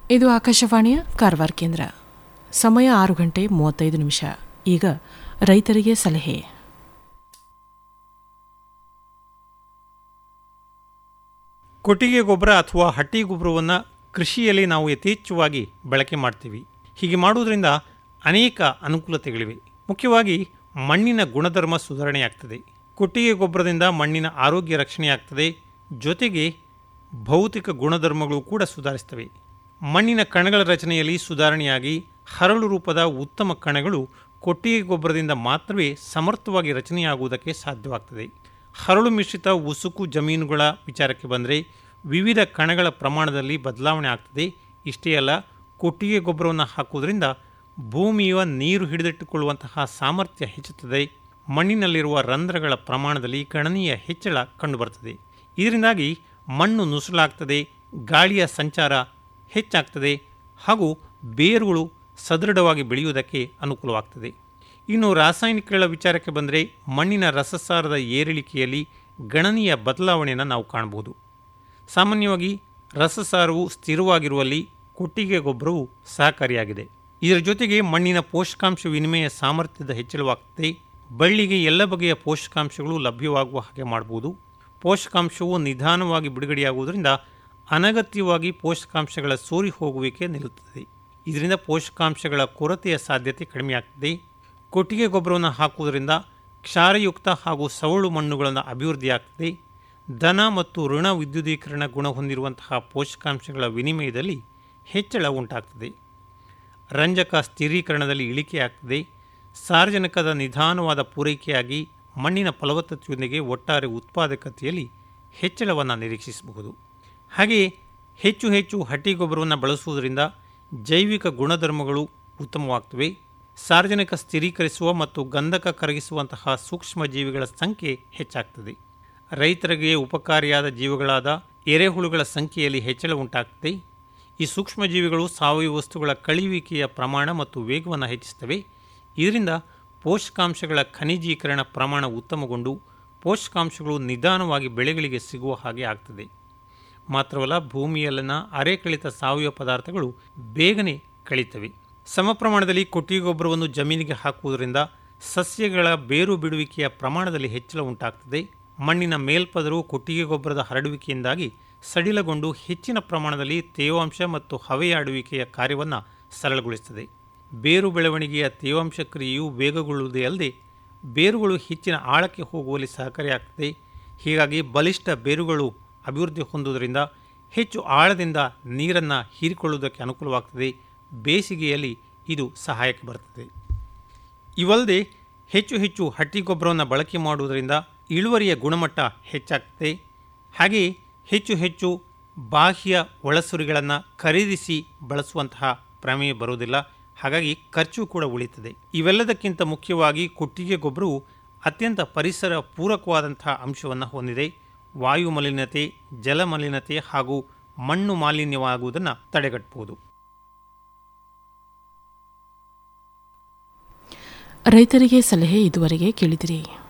ಇದು ಆಕಾಶವಾಣಿಯ ಕಾರವಾರ ಕೇಂದ್ರ ಸಮಯ ಆರು ಗಂಟೆ ಮೂವತ್ತೈದು ನಿಮಿಷ ಈಗ ರೈತರಿಗೆ ಸಲಹೆ ಕೊಟ್ಟಿಗೆ ಗೊಬ್ಬರ ಅಥವಾ ಹಟ್ಟಿ ಗೊಬ್ಬರವನ್ನು ಕೃಷಿಯಲ್ಲಿ ನಾವು ಯಥೇಚ್ಛವಾಗಿ ಬಳಕೆ ಮಾಡ್ತೀವಿ ಹೀಗೆ ಮಾಡುವುದರಿಂದ ಅನೇಕ ಅನುಕೂಲತೆಗಳಿವೆ ಮುಖ್ಯವಾಗಿ ಮಣ್ಣಿನ ಗುಣಧರ್ಮ ಸುಧಾರಣೆಯಾಗ್ತದೆ ಕೊಟ್ಟಿಗೆ ಗೊಬ್ಬರದಿಂದ ಮಣ್ಣಿನ ಆರೋಗ್ಯ ರಕ್ಷಣೆಯಾಗ್ತದೆ ಜೊತೆಗೆ ಭೌತಿಕ ಗುಣಧರ್ಮಗಳು ಕೂಡ ಸುಧಾರಿಸ್ತವೆ ಮಣ್ಣಿನ ಕಣಗಳ ರಚನೆಯಲ್ಲಿ ಸುಧಾರಣೆಯಾಗಿ ಹರಳು ರೂಪದ ಉತ್ತಮ ಕಣಗಳು ಕೊಟ್ಟಿಗೆ ಗೊಬ್ಬರದಿಂದ ಮಾತ್ರವೇ ಸಮರ್ಥವಾಗಿ ರಚನೆಯಾಗುವುದಕ್ಕೆ ಸಾಧ್ಯವಾಗ್ತದೆ ಹರಳು ಮಿಶ್ರಿತ ಉಸುಕು ಜಮೀನುಗಳ ವಿಚಾರಕ್ಕೆ ಬಂದರೆ ವಿವಿಧ ಕಣಗಳ ಪ್ರಮಾಣದಲ್ಲಿ ಬದಲಾವಣೆ ಆಗ್ತದೆ ಇಷ್ಟೇ ಅಲ್ಲ ಕೊಟ್ಟಿಗೆ ಗೊಬ್ಬರವನ್ನು ಹಾಕುವುದರಿಂದ ಭೂಮಿಯ ನೀರು ಹಿಡಿದಿಟ್ಟುಕೊಳ್ಳುವಂತಹ ಸಾಮರ್ಥ್ಯ ಹೆಚ್ಚುತ್ತದೆ ಮಣ್ಣಿನಲ್ಲಿರುವ ರಂಧ್ರಗಳ ಪ್ರಮಾಣದಲ್ಲಿ ಗಣನೀಯ ಹೆಚ್ಚಳ ಕಂಡುಬರುತ್ತದೆ ಇದರಿಂದಾಗಿ ಮಣ್ಣು ನುಸುಳಾಗ್ತದೆ ಗಾಳಿಯ ಸಂಚಾರ ಹೆಚ್ಚಾಗ್ತದೆ ಹಾಗೂ ಬೇರುಗಳು ಸದೃಢವಾಗಿ ಬೆಳೆಯುವುದಕ್ಕೆ ಅನುಕೂಲವಾಗ್ತದೆ ಇನ್ನು ರಾಸಾಯನಿಕಗಳ ವಿಚಾರಕ್ಕೆ ಬಂದರೆ ಮಣ್ಣಿನ ರಸಸಾರದ ಏರಿಳಿಕೆಯಲ್ಲಿ ಗಣನೀಯ ಬದಲಾವಣೆಯನ್ನು ನಾವು ಕಾಣಬಹುದು ಸಾಮಾನ್ಯವಾಗಿ ರಸಸಾರವು ಸ್ಥಿರವಾಗಿರುವಲ್ಲಿ ಕೊಟ್ಟಿಗೆ ಗೊಬ್ಬರವು ಸಹಕಾರಿಯಾಗಿದೆ ಇದರ ಜೊತೆಗೆ ಮಣ್ಣಿನ ಪೋಷಕಾಂಶ ವಿನಿಮಯ ಸಾಮರ್ಥ್ಯದ ಹೆಚ್ಚಳವಾಗ್ತದೆ ಬಳ್ಳಿಗೆ ಎಲ್ಲ ಬಗೆಯ ಪೋಷಕಾಂಶಗಳು ಲಭ್ಯವಾಗುವ ಹಾಗೆ ಮಾಡಬಹುದು ಪೋಷಕಾಂಶವು ನಿಧಾನವಾಗಿ ಬಿಡುಗಡೆಯಾಗುವುದರಿಂದ ಅನಗತ್ಯವಾಗಿ ಪೋಷಕಾಂಶಗಳ ಸೋರಿ ಹೋಗುವಿಕೆ ನಿಲ್ಲುತ್ತದೆ ಇದರಿಂದ ಪೋಷಕಾಂಶಗಳ ಕೊರತೆಯ ಸಾಧ್ಯತೆ ಕಡಿಮೆಯಾಗ್ತದೆ ಕೊಟ್ಟಿಗೆ ಗೊಬ್ಬರವನ್ನು ಹಾಕುವುದರಿಂದ ಕ್ಷಾರಯುಕ್ತ ಹಾಗೂ ಸವಳು ಮಣ್ಣುಗಳನ್ನು ಅಭಿವೃದ್ಧಿಯಾಗ್ತದೆ ಧನ ಮತ್ತು ಋಣ ವಿದ್ಯುದೀಕರಣ ಗುಣ ಹೊಂದಿರುವಂತಹ ಪೋಷಕಾಂಶಗಳ ವಿನಿಮಯದಲ್ಲಿ ಹೆಚ್ಚಳ ಉಂಟಾಗ್ತದೆ ರಂಜಕ ಸ್ಥಿರೀಕರಣದಲ್ಲಿ ಇಳಿಕೆಯಾಗ್ತದೆ ಸಾರ್ವಜನಿಕದ ನಿಧಾನವಾದ ಪೂರೈಕೆಯಾಗಿ ಮಣ್ಣಿನ ಫಲವತ್ತತೆಯೊಂದಿಗೆ ಒಟ್ಟಾರೆ ಉತ್ಪಾದಕತೆಯಲ್ಲಿ ಹೆಚ್ಚಳವನ್ನು ನಿರೀಕ್ಷಿಸಬಹುದು ಹಾಗೆಯೇ ಹೆಚ್ಚು ಹೆಚ್ಚು ಹಟ್ಟಿ ಗೊಬ್ಬರವನ್ನು ಬಳಸುವುದರಿಂದ ಜೈವಿಕ ಗುಣಧರ್ಮಗಳು ಉತ್ತಮವಾಗ್ತವೆ ಸಾರ್ವಜನಿಕ ಸ್ಥಿರೀಕರಿಸುವ ಮತ್ತು ಗಂಧಕ ಕರಗಿಸುವಂತಹ ಸೂಕ್ಷ್ಮ ಜೀವಿಗಳ ಸಂಖ್ಯೆ ಹೆಚ್ಚಾಗ್ತದೆ ರೈತರಿಗೆ ಉಪಕಾರಿಯಾದ ಜೀವಿಗಳಾದ ಎರೆಹುಳುಗಳ ಸಂಖ್ಯೆಯಲ್ಲಿ ಹೆಚ್ಚಳ ಉಂಟಾಗ್ತದೆ ಈ ಸೂಕ್ಷ್ಮಜೀವಿಗಳು ಸಾವಯವ ವಸ್ತುಗಳ ಕಳೆಯುವಿಕೆಯ ಪ್ರಮಾಣ ಮತ್ತು ವೇಗವನ್ನು ಹೆಚ್ಚಿಸ್ತವೆ ಇದರಿಂದ ಪೋಷಕಾಂಶಗಳ ಖನಿಜೀಕರಣ ಪ್ರಮಾಣ ಉತ್ತಮಗೊಂಡು ಪೋಷಕಾಂಶಗಳು ನಿಧಾನವಾಗಿ ಬೆಳೆಗಳಿಗೆ ಸಿಗುವ ಹಾಗೆ ಆಗ್ತದೆ ಮಾತ್ರವಲ್ಲ ಭೂಮಿಯಲ್ಲಿನ ಅರೆಕಳಿತ ಸಾವಯವ ಪದಾರ್ಥಗಳು ಬೇಗನೆ ಕಳೀತವೆ ಸಮ ಪ್ರಮಾಣದಲ್ಲಿ ಕೊಟ್ಟಿಗೆ ಗೊಬ್ಬರವನ್ನು ಜಮೀನಿಗೆ ಹಾಕುವುದರಿಂದ ಸಸ್ಯಗಳ ಬೇರು ಬಿಡುವಿಕೆಯ ಪ್ರಮಾಣದಲ್ಲಿ ಹೆಚ್ಚಳ ಉಂಟಾಗ್ತದೆ ಮಣ್ಣಿನ ಮೇಲ್ಪದರವು ಕೊಟ್ಟಿಗೆ ಗೊಬ್ಬರದ ಹರಡುವಿಕೆಯಿಂದಾಗಿ ಸಡಿಲಗೊಂಡು ಹೆಚ್ಚಿನ ಪ್ರಮಾಣದಲ್ಲಿ ತೇವಾಂಶ ಮತ್ತು ಹವೆಯಾಡುವಿಕೆಯ ಕಾರ್ಯವನ್ನು ಸರಳಗೊಳಿಸುತ್ತದೆ ಬೇರು ಬೆಳವಣಿಗೆಯ ತೇವಾಂಶ ಕ್ರಿಯೆಯು ವೇಗಗೊಳ್ಳುವುದೇ ಅಲ್ಲದೆ ಬೇರುಗಳು ಹೆಚ್ಚಿನ ಆಳಕ್ಕೆ ಹೋಗುವಲ್ಲಿ ಸಹಕಾರಿಯಾಗ್ತದೆ ಹೀಗಾಗಿ ಬಲಿಷ್ಠ ಬೇರುಗಳು ಅಭಿವೃದ್ಧಿ ಹೊಂದುವುದರಿಂದ ಹೆಚ್ಚು ಆಳದಿಂದ ನೀರನ್ನು ಹೀರಿಕೊಳ್ಳುವುದಕ್ಕೆ ಅನುಕೂಲವಾಗ್ತದೆ ಬೇಸಿಗೆಯಲ್ಲಿ ಇದು ಸಹಾಯಕ್ಕೆ ಬರ್ತದೆ ಇವಲ್ಲದೆ ಹೆಚ್ಚು ಹೆಚ್ಚು ಹಟ್ಟಿ ಗೊಬ್ಬರವನ್ನು ಬಳಕೆ ಮಾಡುವುದರಿಂದ ಇಳುವರಿಯ ಗುಣಮಟ್ಟ ಹೆಚ್ಚಾಗ್ತದೆ ಹಾಗೆಯೇ ಹೆಚ್ಚು ಹೆಚ್ಚು ಬಾಹ್ಯ ಒಳಸುರಿಗಳನ್ನು ಖರೀದಿಸಿ ಬಳಸುವಂತಹ ಪ್ರಮೇಯ ಬರುವುದಿಲ್ಲ ಹಾಗಾಗಿ ಖರ್ಚು ಕೂಡ ಉಳಿತದೆ ಇವೆಲ್ಲದಕ್ಕಿಂತ ಮುಖ್ಯವಾಗಿ ಕೊಟ್ಟಿಗೆ ಗೊಬ್ಬರವು ಅತ್ಯಂತ ಪರಿಸರ ಪೂರಕವಾದಂತಹ ಅಂಶವನ್ನು ಹೊಂದಿದೆ ವಾಯು ಮಲಿನತೆ ಜಲ ಮಲಿನತೆ ಹಾಗೂ ಮಣ್ಣು ಮಾಲಿನ್ಯವಾಗುವುದನ್ನು ತಡೆಗಟ್ಟಬಹುದು ರೈತರಿಗೆ ಸಲಹೆ ಇದುವರೆಗೆ ಕೇಳಿದಿರಿ